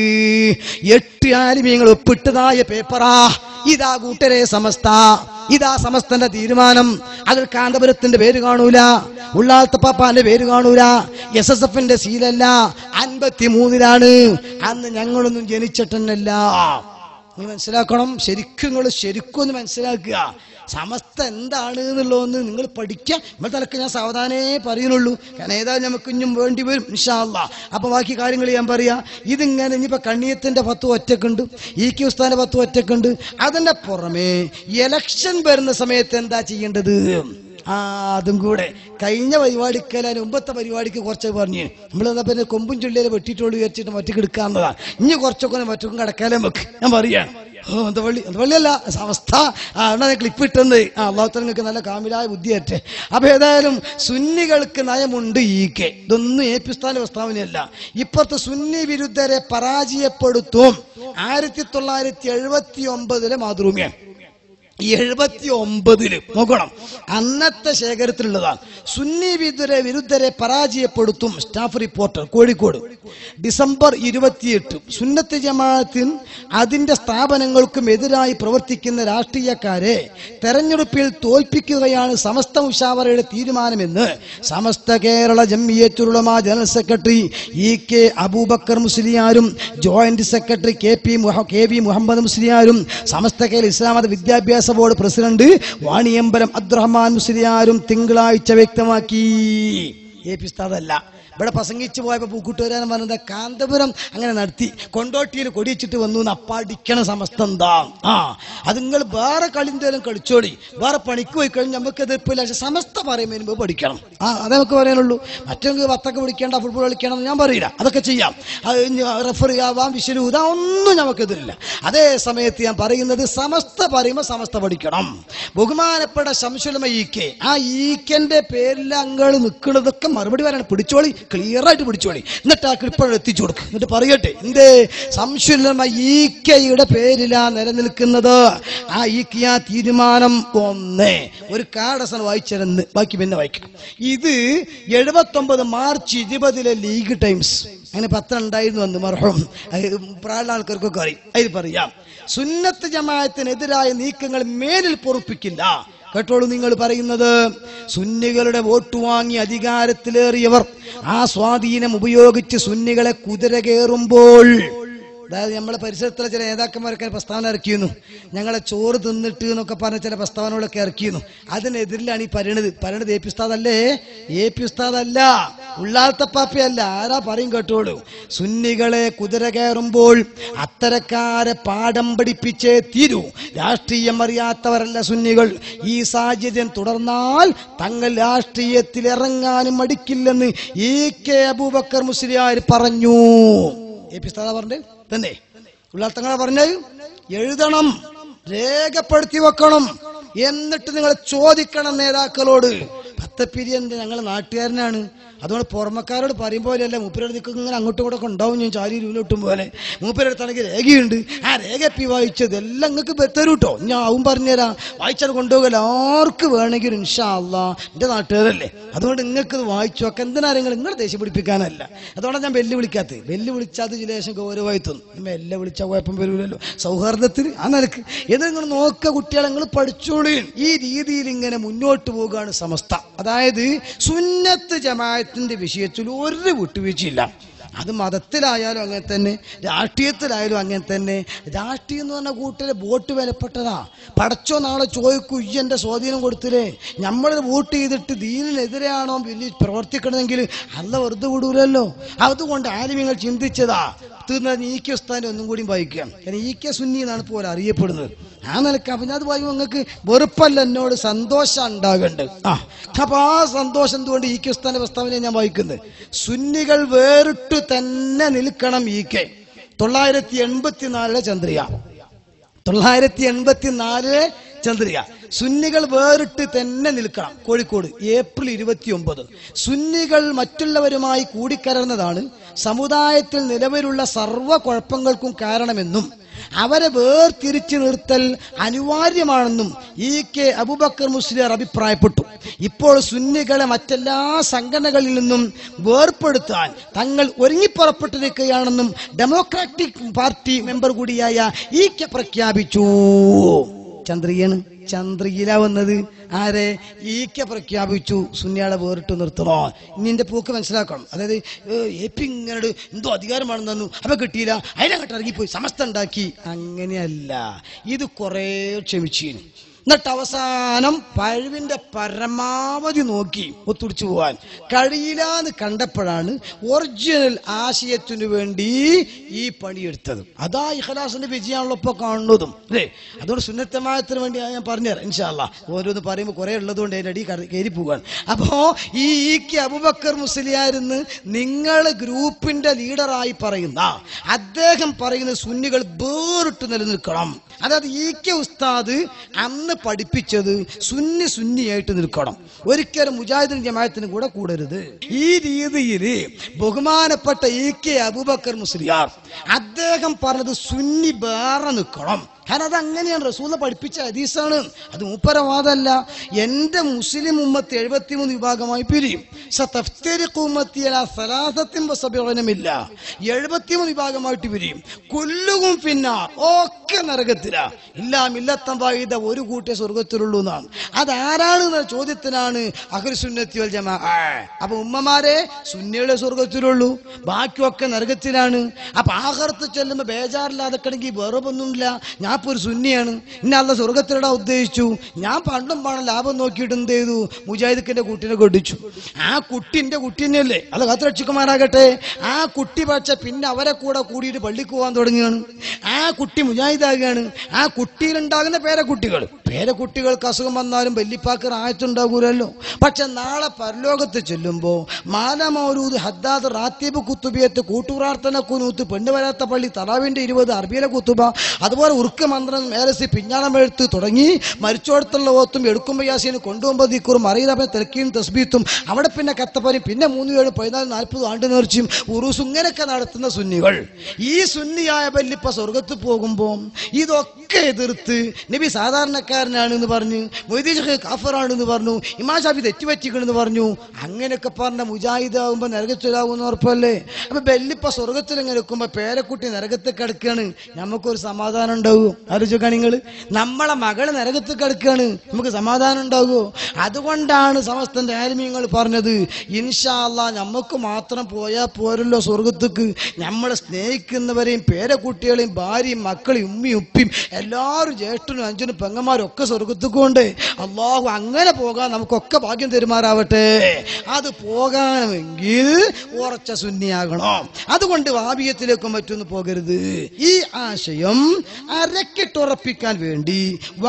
എട്ട് ആലിമീങ്ങൾ ഒപ്പിട്ടതായ പേപ്പറാ ഇതാ കൂട്ടരെ സമസ്ത ഇതാ സമസ്തന്റെ തീരുമാനം അതിൽ കാന്തപുരത്തിന്റെ പേര് കാണൂല ഉള്ളാത്തപ്പാപ്പാന്റെ പേര് കാണൂല എസ് എസ് എഫിന്റെ സീലല്ല അൻപത്തി മൂന്നിലാണ് അന്ന് ഞങ്ങളൊന്നും ജനിച്ചിട്ടല്ല നീ മനസ്സിലാക്കണം ശരിക്കും നിങ്ങൾ ശരിക്കും ഒന്ന് മനസ്സിലാക്കുക സമസ്ത എന്താണ് എന്നുള്ളതൊന്ന് നിങ്ങൾ പഠിക്കുക നമ്മൾ തലക്ക് ഞാൻ സാവധാനേ പറയുന്നുള്ളൂ കാരണം ഏതായാലും നമുക്ക് ഇഞ്ഞും വേണ്ടി വരും ഇൻഷാല്ല അപ്പൊ ബാക്കി കാര്യങ്ങൾ ഞാൻ പറയാ ഇതിങ്ങനെ ഇനിയിപ്പോ കണ്ണിയത്തിന്റെ പത്ത് ഒറ്റക്കുണ്ട് ഈ ക്യു ഉസ്താന്റെ പത്ത് ഒറ്റക്കുണ്ട് അതിന്റെ പുറമെ ഇലക്ഷൻ വരുന്ന സമയത്ത് എന്താ ചെയ്യേണ്ടത് ആ അതും കൂടെ കഴിഞ്ഞ പരിപാടിക്കല്ല മുമ്പത്തെ പരിപാടിക്ക് കുറച്ച് പറഞ്ഞു നമ്മൾ എന്താ പിന്നെ കൊമ്പും ചുള്ളിയിൽ വെട്ടിട്ടോട് വിചാരിച്ചിട്ട് മറ്റു എടുക്കാവുന്നതാണ് ഇനി കുറച്ചൊക്കെ മറ്റും കിടക്കാലേ നമുക്ക് ഞാൻ പറയാ ഓ എന്താ വള്ളി എന്താ വള്ളിയല്ല അവസ്ഥ ആ എന്നാ ക്ലിപ്പ് ഇട്ടെന്ന് ആ അള്ളാഹുത്തങ്ങൾക്ക് നല്ല കാമിലായ ബുദ്ധിയേറ്റെ അപ്പൊ ഏതായാലും സുന്നികൾക്ക് നയമുണ്ട് ഈ കെ ഇതൊന്നും എ പി സ്ഥാന പ്രസ്താവനയല്ല ഇപ്പത്തെ സുന്നി വിരുദ്ധരെ പരാജയപ്പെടുത്തും ആയിരത്തി തൊള്ളായിരത്തി എഴുപത്തി ഒമ്പതിലെ മാതൃഭൂമിയാണ് എഴുപത്തി ഒമ്പതില് നോക്കണം അന്നത്തെ ശേഖരത്തിലുള്ളതാണ് സുന്നി വിരുദ്ധരെ വിരുദ്ധരെ പരാജയപ്പെടുത്തും സ്റ്റാഫ് റിപ്പോർട്ടർ കോഴിക്കോട് ഡിസംബർ ഇരുപത്തിയെട്ട് സുന്നത്ത് ജമാഅത്തിന് അതിന്റെ സ്ഥാപനങ്ങൾക്കും എതിരായി പ്രവർത്തിക്കുന്ന രാഷ്ട്രീയക്കാരെ തെരഞ്ഞെടുപ്പിൽ തോൽപ്പിക്കുകയാണ് സമസ്ത മുഷാവറയുടെ തീരുമാനമെന്ന് Samastha Kerala Jamiyyathul Ulama general secretary E K Abubakar മുസ്ലിയാരും ജോയിന്റ് സെക്രട്ടറി കെ പി മുഹ- കെ വി മുഹമ്മദ് മുസ്ലിയാരും സമസ്ത കേരള ഇസ്ലാം മത വിദ്യാഭ്യാസ ബോർഡ് പ്രസിഡന്റ് വാണിയമ്പലം അബ്ദുറഹ്മാൻ മുസ്ലിയാരും തിങ്കളാഴ്ച വ്യക്തമാക്കി എ പി സ്ഥാതല്ല ഇവിടെ പ്രസംഗിച്ചു പോയപ്പോ പൂക്കൂട്ടുവരാൻ പറഞ്ഞത് കാന്തപുരം അങ്ങനെ നടത്തി കൊണ്ടോട്ടിയിൽ കൊടിയിച്ചിട്ട് വന്നു എന്ന് അപ്പാടിക്കണ സമസ്ത എന്താ ആ അത് നിങ്ങൾ വേറെ കളി എന്തേലും കളിച്ചോടി വേറെ പണിക്ക് പോയി കഴിഞ്ഞ് നമുക്ക് എതിർപ്പില്ല പക്ഷെ സമസ്ത പറയുമ്പോൾ മുമ്പ് പഠിക്കണം ആ അതേ നമുക്ക് പറയാനുള്ളൂ മറ്റൊക്കെ വത്തൊക്കെ പിടിക്കേണ്ട ഫുട്ബോൾ കളിക്കണം എന്ന് ഞാൻ പറയില്ല അതൊക്കെ ചെയ്യാം അത് റെഫറി ആവാം വിശലു ഇതാ ഒന്നും നമുക്കെതിരില്ല അതേ സമയത്ത് ഞാൻ പറയുന്നത് സമസ്ത പറയുമ്പോൾ സമസ്ത പഠിക്കണം ബഹുമാനപ്പെട്ട ശംസുലമ ഈ കെ ആ ഈക്കന്റെ പേരിൽ അങ്ങൾ നിൽക്കുന്നതൊക്കെ മറുപടി പറയണം പിടിച്ചോളി ക്ലിയർ ആയിട്ട് പിടിച്ചോളി എന്നിട്ട് ആ ക്ലിപ്പഴ എത്തിച്ചു കൊടുക്കും എന്നിട്ട് പറയട്ടെ എന്തേ സംശുലമ ഈ കെയുടെ പേരിലാ നിലനിൽക്കുന്നത് ആ ഈ ആ തീരുമാനം ഒന്ന് ഒരു കാർഡസൻ വായിച്ചിരുന്ന് ബാക്കി പിന്നെ വായിക്കാം ഇത് എഴുപത്തൊമ്പത് മാർച്ച് ഇരുപതിലെ ലീഗ് ടൈംസ് അങ്ങനെ പത്രം ഉണ്ടായിരുന്നു അന്ന് മർഹം പ്രായ ആൾക്കാർക്കൊക്കെ അറിയും അതിൽ പറയാം സുന്നത്ത് ജമാഅത്തിനെതിരായ നീക്കങ്ങൾ മേലിൽ പൊറുപ്പിക്കില്ല കേട്ടോളൂ നിങ്ങൾ പറയുന്നത് സുന്നികളുടെ വോട്ട് വാങ്ങി അധികാരത്തിലേറിയവർ ആ സ്വാധീനം ഉപയോഗിച്ച് സുന്നികളെ കുതിര കയറുമ്പോൾ അതായത് നമ്മളെ പരിസരത്തുള്ള ചില നേതാക്കന്മാരൊക്കെ പ്രസ്താവന ഇറക്കിയിരുന്നു ഞങ്ങളെ ചോറ് തിന്നിട്ട് എന്നൊക്കെ പറഞ്ഞ ചില പ്രസ്താവനകളൊക്കെ ഇറക്കിയിരുന്നു അതിനെതിരിലാണ് ഈ പരിണത് പരിണത് എ പി ഉസ്താദല്ലേ എ പി ഉസ്താദല്ല ഉള്ളാത്തപ്പാപ്പയല്ല ആരാ പറയും കേട്ടോളൂ സുന്നികളെ കുതിര കയറുമ്പോൾ അത്തരക്കാരെ പാഠം പഠിപ്പിച്ചേ തീരൂ രാഷ്ട്രീയം അറിയാത്തവരല്ല സുന്നികൾ ഈ സാഹചര്യം തുടർന്നാൽ തങ്ങൾ രാഷ്ട്രീയത്തിൽ ഇറങ്ങാനും മടിക്കില്ലെന്ന് ഈ കെ അബൂബക്കർ മുസ്ലിയാർ പറഞ്ഞു എ പി ഉസ്താദാ പറഞ്ഞത് തന്നെ ഉള്ളാത്തങ്ങളെ പറഞ്ഞത് എഴുതണം രേഖപ്പെടുത്തി വെക്കണം എന്നിട്ട് നിങ്ങൾ ചോദിക്കണം നേതാക്കളോട് പത്ത് മുത്തപ്പിരിയൻ്റെ ഞങ്ങളെ നാട്ടുകാരനാണ് അതുകൊണ്ട് പുറമക്കാരോട് പറയും പോലെയല്ല മൂപ്പരുടെ നിൽക്കുക ഇങ്ങനെ അങ്ങോട്ടും കൂടെ ഒക്കെ ഉണ്ടാവും ഞാൻ ചാരി രൂലോട്ടും പോലെ മൂപ്പരുടെ അടുത്താണെങ്കിൽ രേഖയുണ്ട് ആ രേഖ എപ്പി വായിച്ചത് എല്ലാം നിങ്ങൾക്ക് തരൂ കേട്ടോ ഞാൻ ആവും പറഞ്ഞുതരാം വായിച്ചാൽ കൊണ്ടുപോകല ആർക്ക് വേണമെങ്കിലും ഇൻഷാ അല്ലാ എൻ്റെ നാട്ടുകാരല്ലേ അതുകൊണ്ട് നിങ്ങൾക്ക് ഇത് വായിച്ചു ഒക്കെ എന്തിനാ നിങ്ങൾ നിങ്ങളെ ദേഷ്യം പിടിപ്പിക്കാനല്ല അതുകൊണ്ടാണ് ഞാൻ വെല്ലു വിളിക്കാത്തത് വെല്ലു വിളിച്ചാൽ അത് ചില ശേഷം ഗൗരവമായി തോന്നും മെല്ലെ വിളിച്ചാൽ കുഴപ്പം വരൂലല്ലോ സൗഹാർദ്ദത്തിൽ ആ നിലക്ക് ഇത് നിങ്ങൾ നോക്കുക കുട്ടികളെ നിങ്ങൾ പഠിച്ചോളൂ ഈ രീതിയിൽ ഇങ്ങനെ മുന്നോട്ട് പോകുകയാണ് സമസ്ത അതായത് സുന്നത്ത് ജമായത്തിന്റെ വിഷയത്തിൽ ഒരു വിട്ടുവീഴ്ചയില്ല അത് മതത്തിലായാലും അങ്ങനെ തന്നെ രാഷ്ട്രീയത്തിലായാലും അങ്ങനെ തന്നെ രാഷ്ട്രീയം എന്ന് പറഞ്ഞ കൂട്ടരെ വോട്ട് വിലപ്പെട്ടതാ പടച്ചോ നാളെ ചോദിക്കൂ ഈ എൻ്റെ സ്വാധീനം കൊടുത്തില്ലേ നമ്മൾ വോട്ട് ചെയ്തിട്ട് ദീനിനെതിരെയാണോ വലിയ പ്രവർത്തിക്കണമെങ്കിൽ അല്ല വെറുതെ വിടൂലല്ലോ അതുകൊണ്ട് ആലിമ്യങ്ങൾ ചിന്തിച്ചതാ തീർന്നാൽ ഈ കെ ഉസ്താൻ്റെ ഒന്നും കൂടി വായിക്കാം കാരണം ഈ കെ സുന്നി എന്നാണ് പോലെ അറിയപ്പെടുന്നത് ആ നിലക്ക് അപ്പൊ ഞാൻ അത് വായിക്കുമ്പോൾ നിങ്ങൾക്ക് വെറുപ്പല്ല എന്നോട് സന്തോഷം ഉണ്ടാകേണ്ടത് ആ അപ്പൊ ആ സന്തോഷം എന്തുകൊണ്ട് ഈ കെ ഉസ്താന്റെ പ്രസ്താവന ഞാൻ വായിക്കുന്നത് സുന്നികൾ വേറിട്ട് തന്നെ നിൽക്കണം ഈ കെ തൊള്ളായിരത്തി എൺപത്തിനാലിലെ ചന്ദ്രിക തൊള്ളായിരത്തി എൺപത്തി നാലിലെ ചന്ദ്രിക സുന്നികൾ വേറിട്ട് തന്നെ നിൽക്കണം കോഴിക്കോട് ഏപ്രിൽ ഇരുപത്തി ഒമ്പത് സുന്നികൾ മറ്റുള്ളവരുമായി കൂടിക്കലർന്നതാണ് സമുദായത്തിൽ നിലവിലുള്ള സർവ്വ കുഴപ്പങ്ങൾക്കും കാരണമെന്നും അവരെ വേർതിരിച്ചു നിർത്തൽ അനിവാര്യമാണെന്നും ഇ കെ അബുബക്കർ മുസ്ലിയാർ അഭിപ്രായപ്പെട്ടു ഇപ്പോൾ സുന്നികളെ മറ്റെല്ലാ സംഘടനകളിൽ നിന്നും വേർപ്പെടുത്താൻ തങ്ങൾ ഒരുങ്ങിപ്പുറപ്പെട്ടിരിക്കുകയാണെന്നും ഡെമോക്രാറ്റിക് പാർട്ടി മെമ്പർ കൂടിയായ ഇ കെ പ്രഖ്യാപിച്ചു ചന്ദ്രികയാണ് ചന്ദ്രികയില വന്നത് ആരെ ഈ കെ പ്രഖ്യാപിച്ചു സുന്നിയാളെ വേറിട്ട് നിർത്തണോ ഇനി എന്റെ പൂക്ക് മനസ്സിലാക്കണം അതായത് എ പി ഇങ്ങനെ എന്തോ അധികാരമാണെന്ന് തന്നു അപ്പൊ കിട്ടിയില്ല അതിനങ്ങോട്ട് ഇറങ്ങിപ്പോയി സമസ്ത ഉണ്ടാക്കി അങ്ങനെയല്ല ഇത് കുറേ ക്ഷമിച്ചീന് എന്നിട്ട് അവസാനം പഴുവിന്റെ പരമാവധി നോക്കി ഒത്തുടിച്ചു പോവാൻ കഴിയില്ല എന്ന് കണ്ടപ്പോഴാണ് ഒറിജിനൽ ആശയത്തിനു വേണ്ടി ഈ പണിയെടുത്തത് അതാ ഇഖലാസിന്റെ വിജയമാണല്ലോ ഇപ്പൊ കാണുന്നതും അല്ലേ അതുകൊണ്ട് സുന്നത്തമായത്തിന് വേണ്ടി ഞാൻ പറഞ്ഞുതരാം ഇൻഷാല്ല ഓരോന്ന് പറയുമ്പോൾ കുറെ ഉള്ളതുകൊണ്ട് അതിൻ്റെ അടി കയറി പോകാൻ അപ്പോ ഈ ഇ കെ അബുബക്കർ മുസ്ലിയാരെന്ന് നിങ്ങൾ ഗ്രൂപ്പിന്റെ ലീഡറായി പറയുന്ന അദ്ദേഹം പറയുന്ന സുന്നികൾ വേറിട്ട് നിലനിൽക്കണം അതായത് ഇ കെ ഉസ്താദ് അന്ന് പഠിപ്പിച്ചത് സുന്നി സുന്നിയായിട്ട് നിൽക്കണം ഒരിക്കലും മുജാഹിദിൻ ജമാഅത്തിന് കൂടെ കൂടരുത് ഈ രീതിയിൽ ബഹുമാനപ്പെട്ട ഇ കെ അബൂബക്കർ മുസ്ലിയാർ അദ്ദേഹം പറഞ്ഞത് സുന്നി വേറെ നിൽക്കണം കാരണം അത് അങ്ങനെയാണ് റസൂല പഠിപ്പിച്ച ഹദീസാണ് അത് മൂപ്പരവാദമല്ല എൻ്റെ മുസ്ലിം ഉമ്മത്ത് എഴുപത്തിമൂന്ന് വിഭാഗമായി പിരിയും സതഫ്തരിഖു ഉമ്മത്തി അലാ സലാസത്തിൻ വസബിഇനമില്ല എഴുപത്തിമൂന്ന് വിഭാഗമായിട്ട് പിരിയും കൊല്ലുകും പിന്നാർ ഒക്കെ നരകത്തിലാ ഇല്ലാ മില്ലത്തം വായുത ഒരു കൂട്ടിയ സ്വർഗത്തിലുള്ളൂ എന്നാണ് അതാരാണ് എന്ന ചോദ്യത്തിനാണ് അഖിൽസുന്നത്തി വൽ ജമാ അപ്പൊ ഉമ്മമാരെ സുന്നിയുടെ സ്വർഗത്തിലുള്ളൂ ബാക്കിയൊക്കെ നരകത്തിലാണ് അപ്പൊ ആഹർത്ത് ചെല്ലുമ്പോ ബേജാറില്ലാതെ കിടങ്ങി വേറൊന്നുമില്ല ഞാൻ ഇപ്പൊ ഒരു സുന്നിയാണ് ഇന്ന അല്ല സ്വർഗത്തിലിടാൻ ഉദ്ദേശിച്ചു ഞാൻ പണ്ടും പണം ലാഭം നോക്കിയിട്ട് എന്ത് ചെയ്തു മുജാഹിദിക്കിന്റെ കുട്ടീനെ കൊടിച്ചു ആ കുട്ടിന്റെ കുട്ടി തന്നെയല്ലേ അത് കാത്തുരക്ഷിക്കുമാറാകട്ടെ ആ കുട്ടി പക്ഷെ പിന്നെ അവരെ കൂടെ കൂടിയിട്ട് പള്ളിക്ക് പോകാൻ തുടങ്ങുകയാണ് ആ കുട്ടി മുജാഹിദാകുകയാണ് ആ കുട്ടിയിലുണ്ടാകുന്ന പേരക്കുട്ടികൾ പേരക്കുട്ടികൾക്ക് അസുഖം വന്നാലും വല്ലിപ്പാക്ക് ആയത്തുണ്ടാകൂലല്ലോ പക്ഷെ നാളെ പരലോകത്ത് ചെല്ലുമ്പോ മാല മൗലൂദ് ഹദ്ദാദ് റാത്തീബ് കുത്തുബിയത്ത് കൂട്ടുപ്രാർത്ഥന കുനൂത്ത് പെണ്ണ് വരാത്ത പള്ളി തറാവിന്റെ ഇരുപത് അറബിയിലെ കുത്തുബ അതുപോലെ ഉറുക്ക് മന്ത്രം മേലസി പിഞ്ഞാണം എഴുത്ത് തുടങ്ങി മരിച്ചോടത്തുള്ള ഓത്തും എടുക്കുമ്പോൾ യാസീന് കൊണ്ടുപോകുമ്പോൾ ദിക്കുറും അറിയില്ല തിരക്കിയും തസ്ബീത്തും അവിടെ പിന്നെ കത്തപ്പനും പിന്നെ മൂന്ന് ഏഴ് പതിനാല് നാൽപ്പത് ആണ്ട് നേർച്ചയും ഉറൂസും ഇങ്ങനെയൊക്കെ നടത്തുന്ന സുന്നികൾ ഈ സുന്നിയായ ബല്ലിപ്പ സ്വർഗത്ത് പോകുമ്പോൾ ഇതൊക്കെ എതിർത്ത് നബി സാധാരണക്കാരനാണ് എന്ന് പറഞ്ഞു മൊയ്തീൻ ഷെയ്ഖ് കാഫറാണ് എന്ന് പറഞ്ഞു ഇമാ ഷാഫി തെറ്റുപറ്റിക്കണെന്ന് പറഞ്ഞു അങ്ങനെയൊക്കെ പറഞ്ഞ മുജാഹിദാകുമ്പോൾ നരകത്തിലാകുമെന്ന് ഉറപ്പല്ലേ അപ്പൊ ബെല്ലിപ്പ സ്വർഗത്തിൽ ഇങ്ങനെ വെക്കുമ്പോ പേരക്കുട്ടി നരകത്തിൽ കിടക്കുകയാണ് നമുക്കൊരു സമാധാനം ഉണ്ടാവുമോ ആലോചിക്കാൻ നിങ്ങൾ നമ്മളെ മകള് നരകത്തിൽ കിടക്കുകയാണ് നമുക്ക് സമാധാനം ഉണ്ടാകുമോ അതുകൊണ്ടാണ് സമസ്തന്റെ ആലിമ്യങ്ങൾ പറഞ്ഞത് ഇൻഷാ അല്ലാ നമുക്ക് മാത്രം പോയാൽ പോരല്ലോ സ്വർഗത്തേക്ക് നമ്മളെ സ്നേഹിക്കുന്നവരെയും പേരക്കുട്ടികളെയും ഭാര്യയും മക്കളെയും ഉമ്മയും ഉപ്പിയും എല്ലാവരും ജ്യേഷ്ഠനും അഞ്ചനും പെങ്ങന്മാരും ഒക്കെ സ്വർഗത്തേക്ക് കൊണ്ട് അള്ളാഹു അങ്ങനെ പോകാൻ നമുക്കൊക്കെ ഭാഗ്യം തെരുമാറാവട്ടെ അത് പോകാമെങ്കിൽ ഉറച്ച സുന്നിയാകണം അതുകൊണ്ട് വാബിയത്തിലേക്കും മറ്റൊന്നും പോകരുത് ഈ ആശയം അരക്കിട്ടുറപ്പിക്കാൻ വേണ്ടി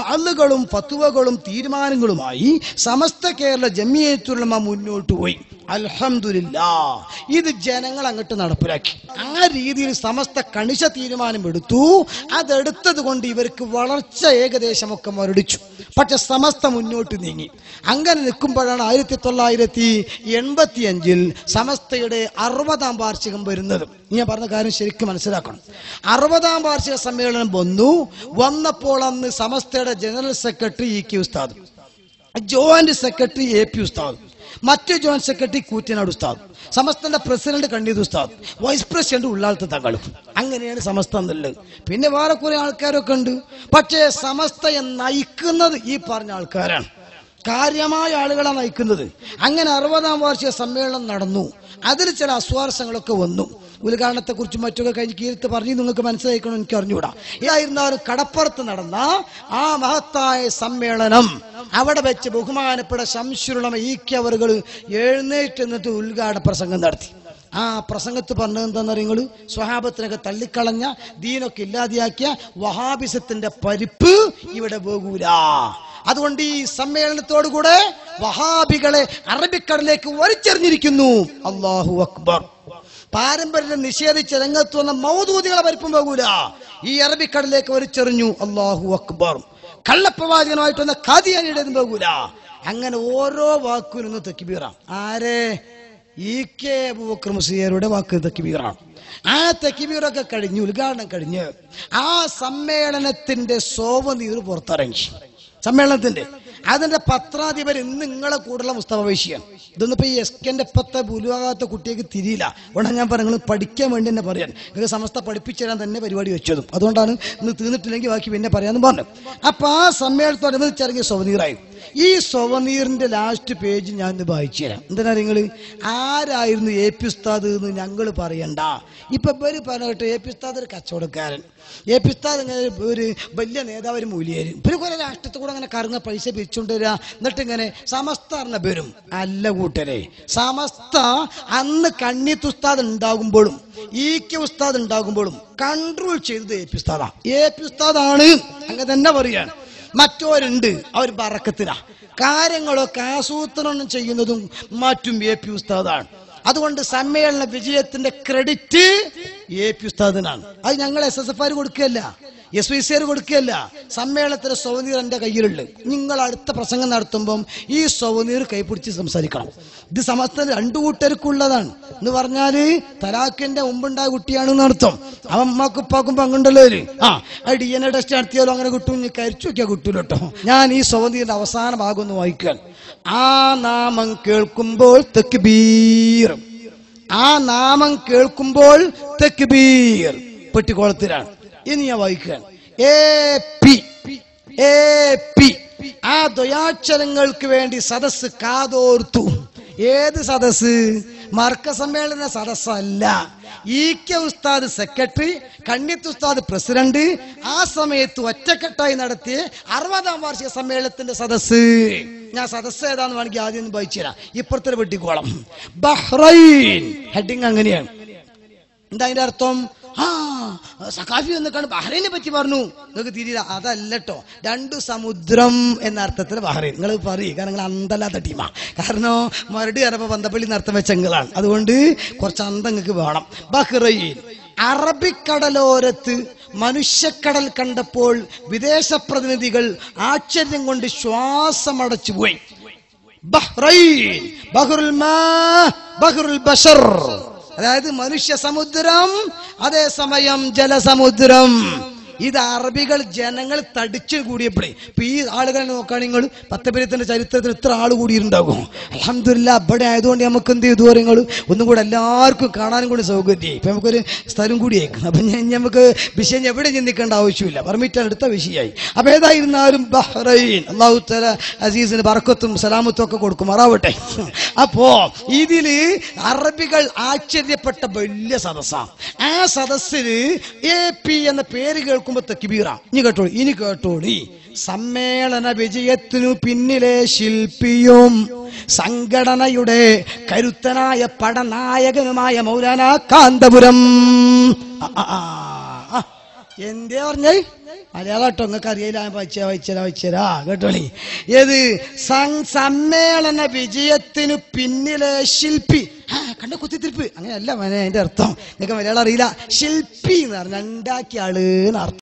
വാളുകളും ഫത്തുവകളും തീരുമാനങ്ങളുമായി സമസ്ത കേരള ജമിയത്തുലമ മുന്നോട്ട് പോയി അൽഹംദുലില്ലാ ഇത് ജനങ്ങൾ അങ്ങോട്ട് നടപ്പിലാക്കി ആ രീതിയിൽ സമസ്ത കണിശ തീരുമാനം എടുത്തു അതെടുത്തത് കൊണ്ട് ഇവർക്ക് വളർച്ച ഏകദേശമൊക്കെ മുരടിച്ചു പക്ഷെ സമസ്ത മുന്നോട്ട് നീങ്ങി അങ്ങനെ നിൽക്കുമ്പോഴാണ് ആയിരത്തി തൊള്ളായിരത്തി എൺപത്തി അഞ്ചിൽ സമസ്തയുടെ അറുപതാം വാർഷികം വരുന്നത് ഞാൻ പറഞ്ഞ കാര്യം ശരിക്കും മനസ്സിലാക്കണം അറുപതാം വാർഷിക സമ്മേളനം വന്നു വന്നപ്പോൾ അന്ന് സമസ്തയുടെ ജനറൽ സെക്രട്ടറി ഇ കെ ഉസ്താദ് ജോയിന്റ് സെക്രട്ടറി എ പി ഉസ്താദ് മറ്റു ജോയിന്റ് സെക്രട്ടറി കൂറ്റനാട് ഉസ്താദ് സമസ്തന്റെ പ്രസിഡന്റ് കണ്ണീത് ഉസ്താദ് വൈസ് പ്രസിഡന്റ് ഉള്ളാളത്തെ തങ്ങളും അങ്ങനെയാണ് സമസ്ത എന്നുള്ളത് പിന്നെ വേറെ കുറെ ആൾക്കാരൊക്കെ ഉണ്ട് പക്ഷേ സമസ്തയെ നയിക്കുന്നത് ഈ പറഞ്ഞ ആൾക്കാരാണ് കാര്യമായ ആളുകളാണ് നയിക്കുന്നത് അങ്ങനെ അറുപതാം വാർഷിക സമ്മേളനം നടന്നു അതിൽ ചില അസ്വാരസ്യങ്ങളൊക്കെ വന്നു ഉദ്ഘാടനത്തെ കുറിച്ച് മറ്റൊക്കെ കഴിഞ്ഞ് കീർത്ത് പറഞ്ഞു നിങ്ങൾക്ക് മനസ്സിലാക്കണം എനിക്ക് അറിഞ്ഞുകൂടാ ഏതായിരുന്നാലും കടപ്പുറത്ത് നടന്ന ആ മഹത്തായ സമ്മേളനം അവിടെ വെച്ച് ബഹുമാനപ്പെട്ട ശംശുരുളമ ഈ അവറുകൾ എഴുന്നേറ്റ് നിന്നിട്ട് ഉദ്ഘാടന പ്രസംഗം നടത്തി ആ പ്രസംഗത്ത് പറഞ്ഞത് എന്താണെന്ന് നിങ്ങൾ സ്വഹാബത്തിനൊക്കെ തള്ളിക്കളഞ്ഞ ദീനൊക്കെ ഇല്ലാതെയാക്കിയ വഹാബിസത്തിന്റെ പരിപ്പ് ഇവിടെ പോകൂല അതുകൊണ്ട് ഈ സമ്മേളനത്തോടുകൂടെ വഹാബികളെ അറബിക്കടലേക്ക് വലിച്ചെറിഞ്ഞിരിക്കുന്നു അള്ളാഹു അക്ബർ പാരമ്പര്യം നിഷേധിച്ച് രംഗത്ത് വന്ന മൗദൂദികളെ പരിപ്പും പോകൂല ഈ അറബിക്കടലിലേക്ക് വലിച്ചെറിഞ്ഞു അള്ളാഹു അക്ബർ കള്ളപ്രവാചകനുമായിട്ട് വന്ന ഖാദിയാനിയുടേതും പോകൂല അങ്ങനെ ഓരോ വാക്കിനും ഇന്ന് തെക്കിബീറ ആരെ ഇ കെ അബൂബക്കർ മുസ്ലിയരുടെ വാക്ക് തെക്കിബീറാണ് ആ തെക്കിബീറൊക്കെ കഴിഞ്ഞ് ഉദ്ഘാടനം കഴിഞ്ഞ് ആ സമ്മേളനത്തിന്റെ സോവനീർ പുറത്തിറങ്ങി സമ്മേളനത്തിന്റെ അതിന്റെ പത്രാധിപർ ഇന്ന് നിങ്ങളെ കൂടുതലുള്ള മുസ്തഫ വൈശിയാണ് ഇതൊന്നും ഇപ്പൊ ഈ എസ് കെന്റെ ഇപ്പത്തെ ഭൂരിഭാഗത്തെ കുട്ടിക്ക് തിരിയില്ല അതുകൊണ്ടാണ് ഞാൻ പറഞ്ഞു നിങ്ങൾ പഠിക്കാൻ വേണ്ടി തന്നെ പറയാൻ നിങ്ങൾക്ക് സമസ്ത പഠിപ്പിച്ചു തരാൻ തന്നെ പരിപാടി വെച്ചതും അതുകൊണ്ടാണ് ഇന്ന് തീർന്നിട്ടില്ലെങ്കിൽ ബാക്കി പിന്നെ പറയാമെന്ന് പറഞ്ഞു അപ്പൊ ആ സമ്മേളനത്തോടനുബന്ധിച്ചിറങ്ങിയ സൊവനീറായി ഈ സൊവനീറിന്റെ ലാസ്റ്റ് പേജ് ഞാൻ ഇന്ന് വായിച്ചു തരാം എന്തിനാ നിങ്ങൾ ആരായിരുന്നു എ പി ഉസ്താദ് എന്ന് ഞങ്ങൾ പറയണ്ട ഇപ്പൊ ഇവര് പറഞ്ഞിട്ട് എ പി ഉസ്താദ് ഒരു കച്ചവടക്കാരൻ എ പി ഉസ്താദ് ഇങ്ങനെ ഒരു വലിയ നേതാവ് ഒരു മൂലിയേര് ഇവര് കുറെ രാഷ്ട്രത്തിൽ കൂടെ അങ്ങനെ കറങ്ങ പൈസ പിരിച്ചുകൊണ്ട് വരിക എന്നിട്ട് ഇങ്ങനെ സമസ്ത പറഞ്ഞ പേരും അല്ല കൂട്ടരെ സമസ്ത അന്ന് കണ്ണീത്ത് ഉസ്താദ് ഉണ്ടാകുമ്പോഴും ഇ കെ ഉസ്താദ് ഉണ്ടാകുമ്പോഴും കൺട്രോൾ ചെയ്തത് എ പി ഉസ്താദാ എ പി ഉസ്താദാണ് അങ്ങനെ തന്നെ പറയാണ് മറ്റോരുണ്ട് അവർ ബറക്കത്തിലാ കാര്യങ്ങളൊക്കെ ആസൂത്രണം ചെയ്യുന്നതും മറ്റും എ പി ഉസ്താദാണ് അതുകൊണ്ട് സമ്മേളന വിജയത്തിന്റെ ക്രെഡിറ്റ് എ പി ഉസ്താദിനാണ് അത് ഞങ്ങൾ എസ് എസ് എഫ് ആർ കൊടുക്കുകയല്ല എസ് വി സി ആർ കൊടുക്കുകയല്ല സമ്മേളനത്തിലെ സൗനീർ എന്റെ കയ്യിലുണ്ട് നിങ്ങൾ അടുത്ത പ്രസംഗം നടത്തുമ്പം ഈ സൗനീർ കൈപിടിച്ച് സംസാരിക്കണം ഇത് സമസ്ത രണ്ടു കൂട്ടർക്കുള്ളതാണ് എന്ന് പറഞ്ഞാല് തലാഖിന്റെ മുമ്പുണ്ടായ കുട്ടിയാണെന്ന് അർത്ഥം അവൻ അമ്മക്കും ഉപ്പാക്കും പങ്കുണ്ടല്ലോ ഇതില്. ആ ഡി എൻ എ ടെസ്റ്റ് നടത്തിയാലും അങ്ങനെ കിട്ടും ഇനി കരിച്ചു നോക്കിയാൽ കിട്ടൂല കേട്ടോ ഞാൻ ഈ സൗനീറിന്റെ അവസാന ഭാഗം ഒന്ന് വായിക്കാൻ ആ നാമം കേൾക്കുമ്പോൾ തെക്കുബീർ ആ നാമം കേൾക്കുമ്പോൾ തെക്കുബീർ പെട്ടിക്കോളത്തിലാണ് ഇനി ഞാൻ വായിക്കാൻ എ പി എ പി ആ ദ്വയാക്ഷരങ്ങൾക്ക് വേണ്ടി സദസ് കാതോർത്തു ഏത് സദസ് മർക്ക സമ്മേളന സദസ്സല്ല ഇ കെ ഉസ്താദ് സെക്രട്ടറി കണ്ണിത്ത് ഉസ്താദ് പ്രസിഡന്റ് ആ സമയത്ത് ഒറ്റക്കെട്ടായി നടത്തിയ അറുപതാം വാർഷിക സമ്മേളനത്തിന്റെ സദസ് ഞാൻ സദസ് ഏതാന്ന് വേണമെങ്കിൽ ആദ്യം ഒന്ന് വായിച്ചു തരാം ഇപ്പുറത്തെ വെട്ടിക്കോളം ബഹ്റൈൻ ഹെഡിങ് അങ്ങനെയാണ് എന്താ അതിന്റെ അർത്ഥം ആ സഖാഫി എന്നൊക്കെയാണ് ബഹ്റൈനെ പറ്റി പറഞ്ഞു നിങ്ങൾക്ക് തിരിയില്ല അതല്ല കേട്ടോ രണ്ടു സമുദ്രം എന്ന അർത്ഥത്തിൽ ബഹ്റൈൻ നിങ്ങൾ പറയും കാരണം നിങ്ങൾ അന്തല്ലാത്ത ടീമാ കാരണം മരട് കയറപ്പോ പന്തപ്പള്ളി നടത്തം വെച്ചെങ്കിലാണ് അതുകൊണ്ട് കുറച്ച് അന്തം നിങ്ങൾക്ക് വേണം ബഹ്റൈൻ അറബിക്കടലോരത്ത് മനുഷ്യക്കടൽ കണ്ടപ്പോൾ വിദേശ പ്രതിനിധികൾ ആശ്ചര്യം കൊണ്ട് ശ്വാസമടച്ചു പോയി ബഹ്റൈൻ ബഹ്റുൽ മാ ബഹ്റുൽ ബഷർ അതായത് മനുഷ്യ സമുദ്രം അതേസമയം ജലസമുദ്രം ഇത് അറബികൾ ജനങ്ങൾ തടിച്ചു കൂടിയപ്പോഴേ ഇപ്പൊ ഈ ആളുകളെ നോക്കുകയാണെങ്കിൽ നിങ്ങൾ പത്തപര്യത്തിന്റെ ചരിത്രത്തിൽ ഇത്ര ആൾ കൂടിയിട്ടുണ്ടാകും അലഹമില്ല അവിടെ ആയതുകൊണ്ട് നമുക്ക് എന്ത് ചെയ്തു നിങ്ങൾ ഒന്നും കൂടെ എല്ലാവർക്കും കാണാനും കൂടി സൗകര്യമായി ഇപ്പൊ നമുക്കൊരു സ്ഥലം കൂടിയേക്കും അപ്പൊ ഞാൻ നമുക്ക് വിഷയം എവിടെ ചിന്തിക്കേണ്ട ആവശ്യമില്ല പെർമിറ്റാൻ എടുത്ത വിഷയമായി അപ്പൊ ഏതായിരുന്നാലും ബഹ്റൈൻ അള്ളാഹു തല അസീസിന് ബർക്കത്തും സലാമത്തും ഒക്കെ കൊടുക്കുമാറാവട്ടെ അപ്പോ ഇതില് അറബികൾ ആശ്ചര്യപ്പെട്ട വലിയ സദസ്സാ ആ സദസ്സില് എ പി എന്ന പേര് കേൾക്കുമ്പോ തെക്കിബീറ ഇനി കേട്ടോളൂ ഇനി കേട്ടോളി സമ്മേളന വിജയത്തിനു പിന്നിലെ ശില്പിയും സംഘടനയുടെ കരുത്തനായ പടനായകനുമായ മൗലാന കാന്തപുരം ആ, ആ, ആ, ആ. എന്തേ പറഞ്ഞേ മലയാളം കേട്ടോ നിങ്ങൾക്ക് അറിയില്ല വായിച്ചാ വായിച്ചരാ വായിച്ചരാ കേട്ടോളി ഏത് സം- സമ്മേളന വിജയത്തിനു പിന്നിലെ ശില്പി ആ, കണ്ട കുത്തിത്തിരിപ്പ് അങ്ങനെയല്ല മോനെ അതിന്റെ അർത്ഥം നിങ്ങൾക്ക് മലയാളം അറിയില്ല ശില്പി എന്ന് പറഞ്ഞാൽ ഉണ്ടാക്കിയ ആള് എന്ന് അർത്ഥം